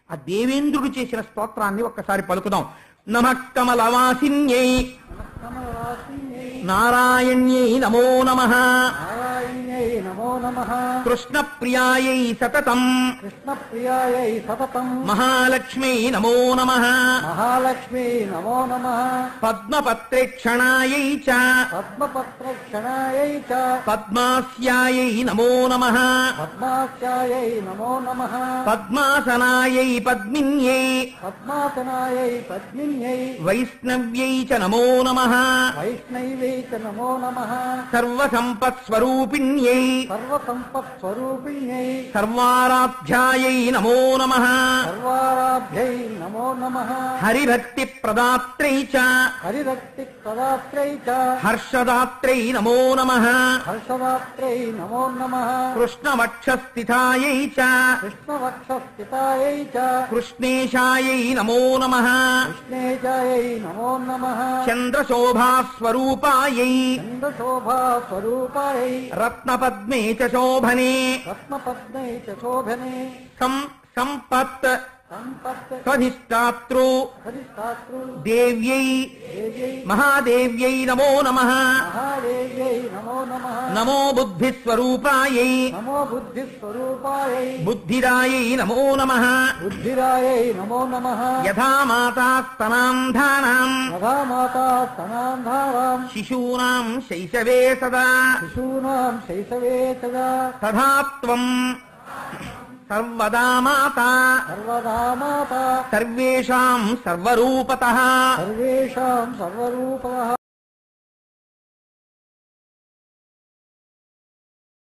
ఆ దేవేంద్రుడు చేసిన స్తోత్రాన్ని ఒక్కసారి పలుకుదాం నమ కమలవాసిన్యై కమలవాసిన్యై నారాయణ్యై నమో నమ నారాయణ్యై నమో నమః కృష్ణ ప్రియాయై సతతం కృష్ణప్రియాయై సతతం మహాలక్ష్మై నమో నమ మహాలక్ష్మీ నమో నమః పద్మపత్రేక్షణాయై చ పద్మపత్రక్షణాయై చ పద్మాస్యాయై నమో నమ పద్మాస్యాయై నమో నమః పద్మాసనాయై పద్మిన్యై పద్మాసనాయై పద్మిన్యై వైష్ణవ్యై చ నమో నమ వైష్ణవై చ నమో నమః సర్వసంపత్స్వరూపిణ్యై సర్వసంపత్స్వరూపిణ్యై సర్వారాధ్యాయై నమో నమ సర్వారాభ్యై నమో నమః హరిభక్తి ప్రదాత్రై చ హరిరక్తి ప్రదాత్రై చ హర్షదాత్రై నమో నమ హర్షదాత్రై నమో నమః కృష్ణవక్షస్థితాయై చ కృష్ణవక్షస్థితాయై చ కృష్ణేశాయై నమో నమ కృష్ణేజాయై నమో నమః చంద్రశోభాస్వరూపాయై చంద్రశోభా స్వరూపాయై రత్నపద్మే చ శోభనే రత్నపద్మై చ శోభనే సం సంపత్ సంపత్ స్వధిష్టాతృ హరిశాస్త్రు దేవ్యై దేవ్యై మహాదేవ్యై నమో నమ మహాదేవ్యై నమో నమః నమో బుద్ధిస్వరూపాయై నమో బుద్ధిస్వరూపాయై బుద్ధిరాయై నమో నమ బుద్ధిరాయై నమో నమః యథా మాతాస్తనాంధానాం యథా మాతా స్తనాంధారాం శిశూనాం శైశవే సదా శిశూనాం శైశవే సదా తథా త్వం సర్వదా మాతా సర్వదా మాతా సర్వేషాం సర్వరూపతః సర్వేషాం సర్వరూపः